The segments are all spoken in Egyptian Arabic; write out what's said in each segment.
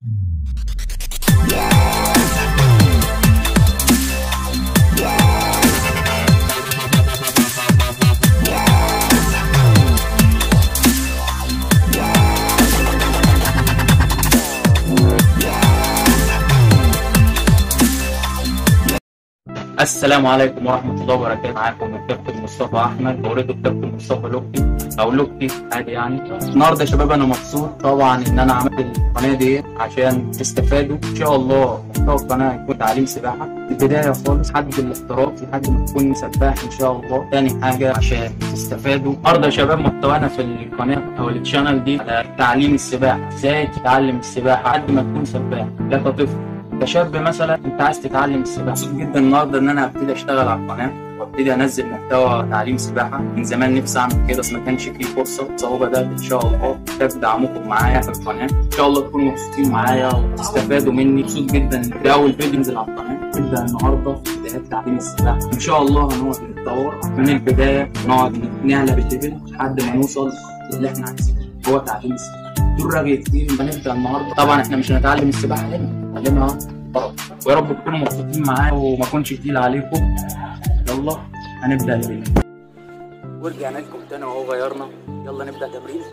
السلام عليكم ورحمة الله وبركاته معاكم الكابتن مصطفى أحمد وأريد الكابتن مصطفى لوكي أو لوكي عادي يعني النهاردة يا شباب أنا مبسوط طبعا إن أنا عملت القناة دي عشان تستفادوا إن شاء الله محتوى القناة يكون تعليم سباحة البداية خالص حد الاحتراف لحد ما تكون سباح إن شاء الله تاني حاجة عشان تستفادوا النهاردة يا شباب محتوانا في القناة أو الشانل دي على تعليم السباحة إزاي تتعلم السباحة لحد ما تكون سباح لا كطفل كشاب مثلا انت عايز تتعلم السباحه مبسوط جدا النهارده ان انا ابتدي اشتغل على القناه وابتدي انزل محتوى تعليم سباحه من زمان نفسي اعمل كده بس ما كانش فيه فرصه فهو بدات ان شاء الله محتاج دعمكم معايا في القناه ان شاء الله تكونوا مبسوطين معايا وتستفادوا مني مبسوط جدا ان ده اول فيديو ينزل على القناه نبدا النهارده في بدايات تعليم السباحه ان شاء الله هنقعد نتطور من البدايه نقعد نعلى بالليفل لحد ما نوصل اللي احنا عايزينه هو تعليم السباحه دول رغي كتير هنبدا النهارده طبعا احنا مش هنتعلم السباحه هنا هنتعلمها بره ويا رب تكونوا مبسوطين معايا وما اكونش تقيل عليكم يلا هنبدا الفيديو ورجعنا لكم تاني وهو غيرنا يلا نبدا تمرين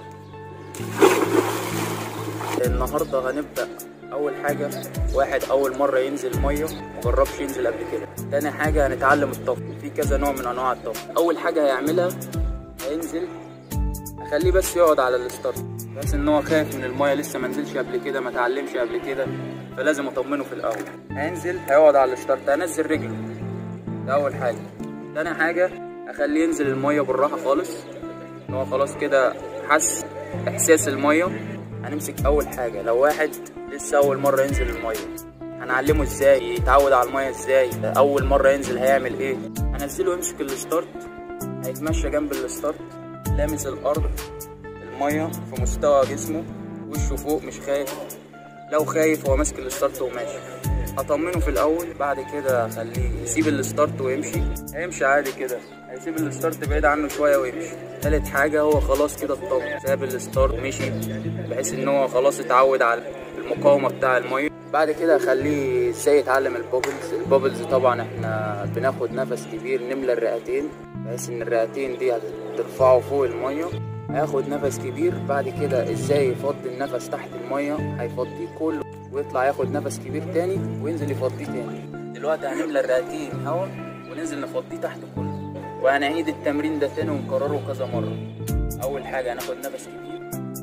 النهارده هنبدا اول حاجه واحد اول مره ينزل ميه مجربش ينزل قبل كده تاني حاجه هنتعلم الطفو في كذا نوع من انواع الطفو اول حاجه هيعملها هينزل اخليه بس يقعد على الستارت بس ان هو خايف من المايه لسه ما نزلش قبل كده ما اتعلمش قبل كده فلازم اطمنه في الاول هينزل هيقعد على الستارت هنزل رجله ده اول حاجه تاني حاجه اخليه ينزل المايه بالراحه خالص ان هو خلاص كده حس احساس المايه هنمسك اول حاجه لو واحد لسه اول مره ينزل المايه هنعلمه ازاي يتعود على المايه ازاي اول مره ينزل هيعمل ايه هنزله يمسك الستارت هيتمشى جنب الستارت لامس الارض الميه في مستوى جسمه وشه فوق مش خايف لو خايف هو ماسك الستارت وماشي اطمنه في الاول بعد كده اخليه يسيب الستارت ويمشي هيمشي عادي كده هيسيب الستارت بعيد عنه شويه ويمشي تالت حاجه هو خلاص كده اطمن ساب الستارت مشي بحيث ان هو خلاص اتعود على المقاومه بتاع الميه بعد كده اخليه ازاي يتعلم البوبلز البوبلز طبعا احنا بناخد نفس كبير نملى الرئتين بحيث ان الرئتين دي هترفعه فوق الميه هياخد نفس كبير بعد كده ازاي يفضي النفس تحت الميه هيفضيه كله ويطلع ياخد نفس كبير تاني وينزل يفضيه تاني دلوقتي هنملى الرئتين هوا وننزل نفضيه تحت كله وهنعيد التمرين ده تاني ونكرره كذا مره اول حاجه هناخد نفس كبير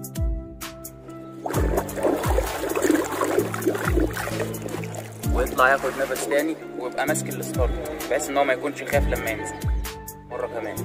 ويطلع ياخد نفس تاني ويبقى ماسك الستارت بحيث ان هو ما يكونش خايف لما ينزل مره كمان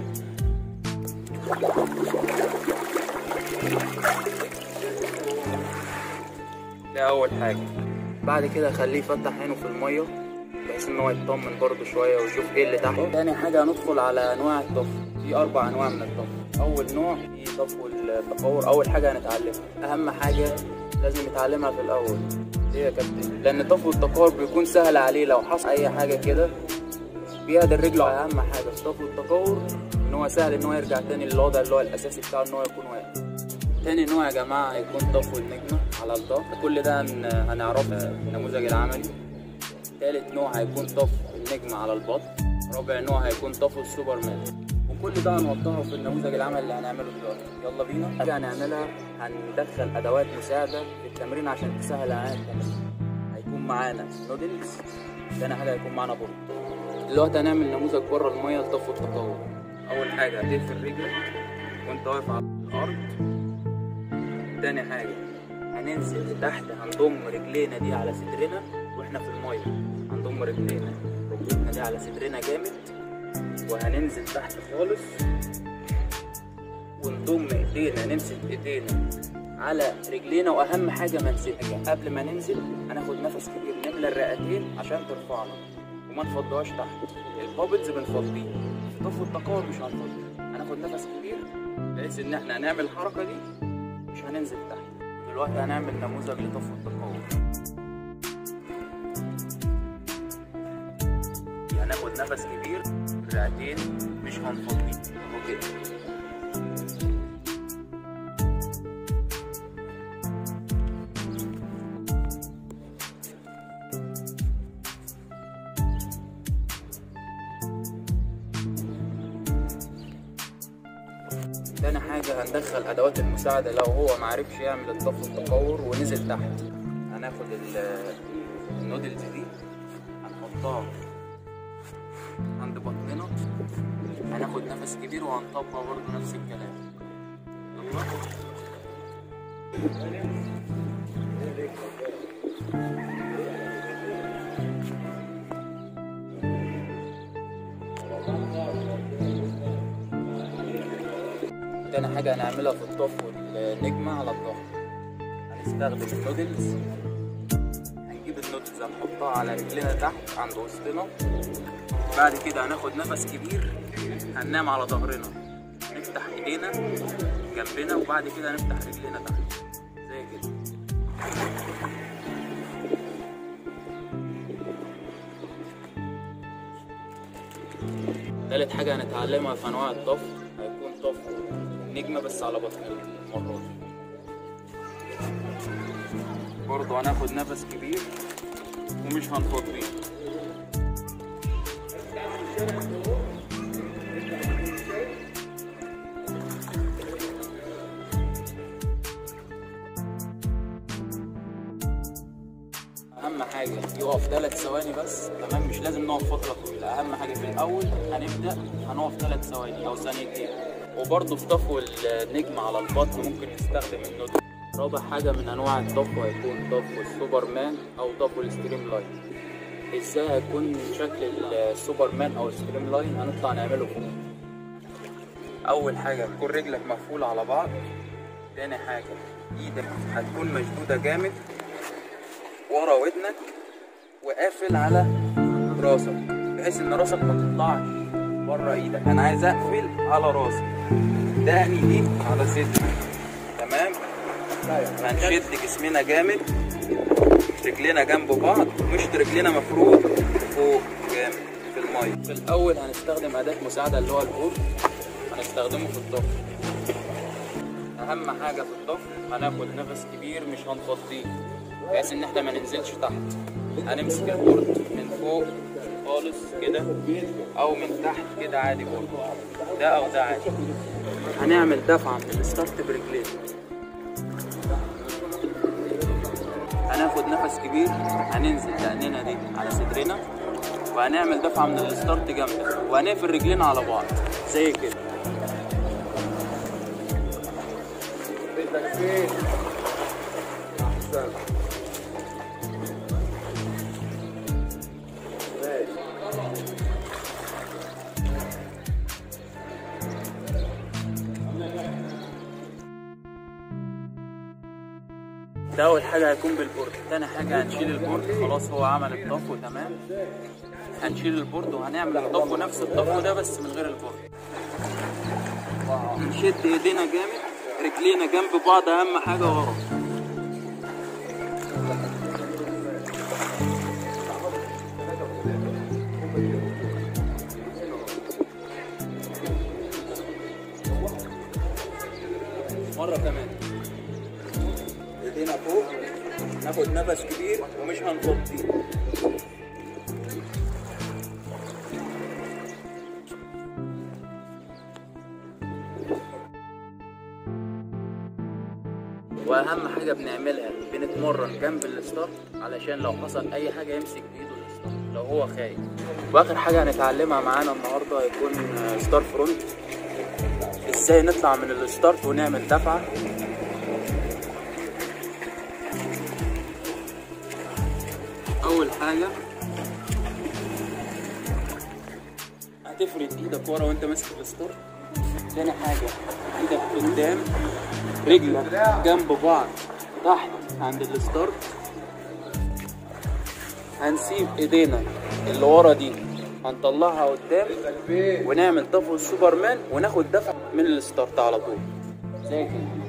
ده اول حاجه بعد كده اخليه يفتح عينه في الميه بحيث ان هو يطمن برضه شويه ويشوف ايه اللي تحت تاني حاجه هندخل على انواع الطفو في اربع انواع من الطفو اول نوع في طفو التطور اول حاجه هنتعلمها اهم حاجه لازم يتعلمها في الاول ليه يا كابتن لان طفو التقور بيكون سهل عليه لو حصل اي حاجه كده بيهدى رجله اهم حاجه في طفو التقور ان هو سهل ان هو يرجع تاني للوضع اللي هو الاساسي بتاعه ان هو يكون واقف تاني نوع يا جماعه هيكون طفو النجمه على الظهر كل ده هنعرفه في النموذج العملي تالت نوع هيكون طفو النجمه على البطن رابع نوع هيكون طفو السوبرمان وكل ده هنوضحه في النموذج العملي اللي هنعمله دلوقتي يلا بينا حاجه هنعملها هندخل ادوات مساعده في التمرين عشان تسهل علينا التمرين هيكون معانا نودلز تاني حاجه هيكون معانا بورد دلوقتي هنعمل نموذج بره الميه لطفو التطور اول حاجه هتقفل رجلك وانت واقف على الارض تاني حاجه هننزل تحت هنضم رجلينا دي على صدرنا واحنا في الميه هنضم رجلينا ركبتنا دي على صدرنا جامد وهننزل تحت خالص ونضم ايدينا نمسك ايدينا على رجلينا واهم حاجه ما نسيبها قبل ما ننزل هناخد نفس كبير نملى الرئتين عشان ترفعنا وما نفضوهاش تحت البابلز بنفضيه في طفو التقور مش هنفضي هناخد نفس كبير بحيث ان احنا هنعمل الحركه دي مش هننزل تحت دلوقتي هنعمل نموذج لطفو التقور هناخد نفس كبير رئتين مش هنفضيه وكده تاني حاجة هندخل أدوات المساعدة لو هو معرفش يعمل الطف التقور ونزل تحت هناخد ال- النودلز دي هنحطها عند بطننا هناخد نفس كبير وهنطبق برضه نفس الكلام يلا. تاني حاجة هنعملها في الطف والنجمة على الظهر هنستخدم النودلز هنجيب النودلز هنحطها على رجلنا تحت عند وسطنا بعد كده هناخد نفس كبير هننام على ظهرنا نفتح ايدينا جنبنا وبعد كده نفتح رجلنا تحت زي كده تالت حاجة هنتعلمها في أنواع الطف هيكون طف نجمة بس على بطننا المرة دي برضه هناخد نفس كبير ومش هنفضيه اهم حاجه يقف ثلاث ثواني بس تمام مش لازم نقف فتره طويله اهم حاجه في الاول هنبدا هنقف ثلاث ثواني او ثانيتين وبرضه في طفو النجم على البطن ممكن نستخدم النودل رابع حاجه من انواع الطفو هيكون طفو السوبرمان او طفو الستريم لاين ازاي هيكون شكل السوبرمان او الستريم لاين هنطلع نعمله فوق اول حاجه تكون رجلك مقفوله على بعض تاني حاجه ايدك هتكون مشدوده جامد ورا ودنك وقافل على راسك بحيث ان راسك ما تطلعش بره ايدك انا عايز اقفل على راسي دقني دي على صدري تمام هنشد جسمنا جامد رجلينا جنب بعض مش رجلينا مفروض فوق جامد في الميه في الاول هنستخدم اداه مساعده اللي هو البورد هنستخدمه في الطفل اهم حاجه في الطفل هناخد نفس كبير مش هنفضيه بحيث ان احنا ما ننزلش تحت هنمسك البورد من فوق خالص كده او من تحت كده عادي برضه ده او ده عادي هنعمل دفعه من الستارت برجلين هناخد نفس كبير هننزل دقننا دي على صدرنا وهنعمل دفعه من الستارت جامده وهنقفل رجلينا على بعض زي كده ده اول حاجه هيكون بالبورد تاني حاجه هنشيل البورد خلاص هو عمل الطفو تمام هنشيل البورد وهنعمل الطفو نفس الطفو ده بس من غير البورد نشد ايدينا جامد رجلينا جنب بعض اهم حاجه ورا مره كمان ايدينا فوق ناخد نفس كبير ومش هنفضيه واهم حاجه بنعملها بنتمرن جنب الستارت علشان لو حصل اي حاجه يمسك بايده الستارت لو هو خايف واخر حاجه هنتعلمها معانا النهارده هيكون ستار فرونت ازاي نطلع من الستارت ونعمل دفعه اول حاجه هتفرد ايدك ورا وانت ماسك الستارت تاني حاجه ايدك قدام رجلك جنب بعض تحت عند الستارت هنسيب ايدينا اللي ورا دي هنطلعها قدام ونعمل طفو السوبرمان وناخد دفع من الستارت على طول زي كده